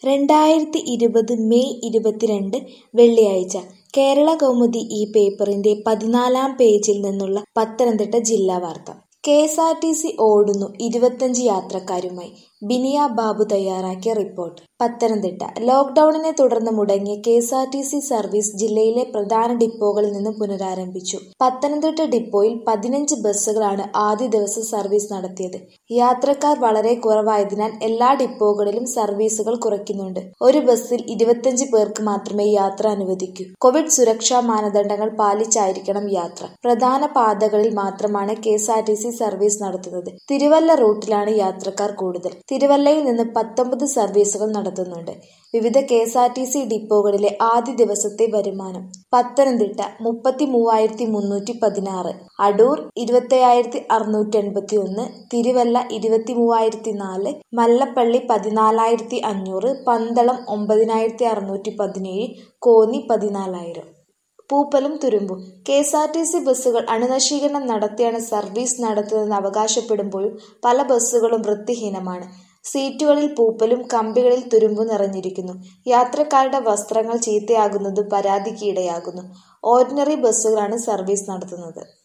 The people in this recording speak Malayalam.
രണ്ടായിരത്തി ഇരുപത് മെയ് ഇരുപത്തിരണ്ട് വെള്ളിയാഴ്ച കേരളകൗമുദി ഈ പേപ്പറിന്റെ പതിനാലാം പേജിൽ നിന്നുള്ള പത്തനംതിട്ട ജില്ലാ വാർത്ത K S R T C ഓടുന്നു ഇരുപത്തഞ്ച് യാത്രക്കാരുമായി ബിനിയ ബാബു തയ്യാറാക്കിയ റിപ്പോർട്ട് പത്തനംതിട്ട ലോക്ഡൌണിനെ തുടർന്ന് മുടങ്ങിയ K S R T C service ജില്ലയിലെ പ്രധാന ഡിപ്പോകളിൽ നിന്ന് പുനരാരംഭിച്ചു പത്തനംതിട്ട ഡിപ്പോയിൽ പതിനഞ്ച് ബസ്സുകളാണ് ആദ്യ ദിവസം സർവീസ് നടത്തിയത് യാത്രക്കാർ വളരെ കുറവായതിനാൽ എല്ലാ ഡിപ്പോകളിലും സർവീസുകൾ കുറയ്ക്കുന്നുണ്ട് ഒരു ബസ്സിൽ ഇരുപത്തഞ്ച് പേർക്ക് മാത്രമേ യാത്ര അനുവദിക്കൂ കോവിഡ് സുരക്ഷാ മാനദണ്ഡങ്ങൾ പാലിച്ചായിരിക്കണം യാത്ര പ്രധാന പാതകളിൽ മാത്രമാണ് K S R T C service നടത്തുന്നത് തിരുവല്ല റൂട്ടിലാണ് യാത്രക്കാർ കൂടുതൽ തിരുവല്ലയിൽ നിന്ന് പത്തൊമ്പത് സർവീസുകൾ നടത്തുന്നുണ്ട് വിവിധ K S R T C ഡിപ്പോകളിലെ ആദ്യ ദിവസത്തെ വരുമാനം പത്തനംതിട്ട മുപ്പത്തി മൂവായിരത്തി മുന്നൂറ്റി പതിനാറ് അടൂർ ഇരുപത്തയ്യായിരത്തി അറുന്നൂറ്റി എൺപത്തി ഒന്ന് തിരുവല്ല ഇരുപത്തി മൂവായിരത്തി നാല് മല്ലപ്പള്ളി പതിനാലായിരത്തി അഞ്ഞൂറ് പന്തളം ഒമ്പതിനായിരത്തി അറുന്നൂറ്റി പതിനേഴ് കോന്നി പതിനാലായിരം പൂപ്പലും തുരുമ്പും K S R T C ബസ്സുകൾ അണുനശീകരണം നടത്തിയാണ് സർവീസ് നടത്തുന്നതെന്ന് അവകാശപ്പെടുമ്പോഴും പല ബസ്സുകളും വൃത്തിഹീനമാണ് സീറ്റുകളിൽ പൂപ്പലും കമ്പികളിൽ തുരുമ്പും നിറഞ്ഞിരിക്കുന്നു യാത്രക്കാരുടെ വസ്ത്രങ്ങൾ ചീത്തയാകുന്നത് പരാതിക്ക് ഇടയാകുന്നു ഓർഡിനറി ബസ്സുകളാണ് സർവീസ് നടത്തുന്നത്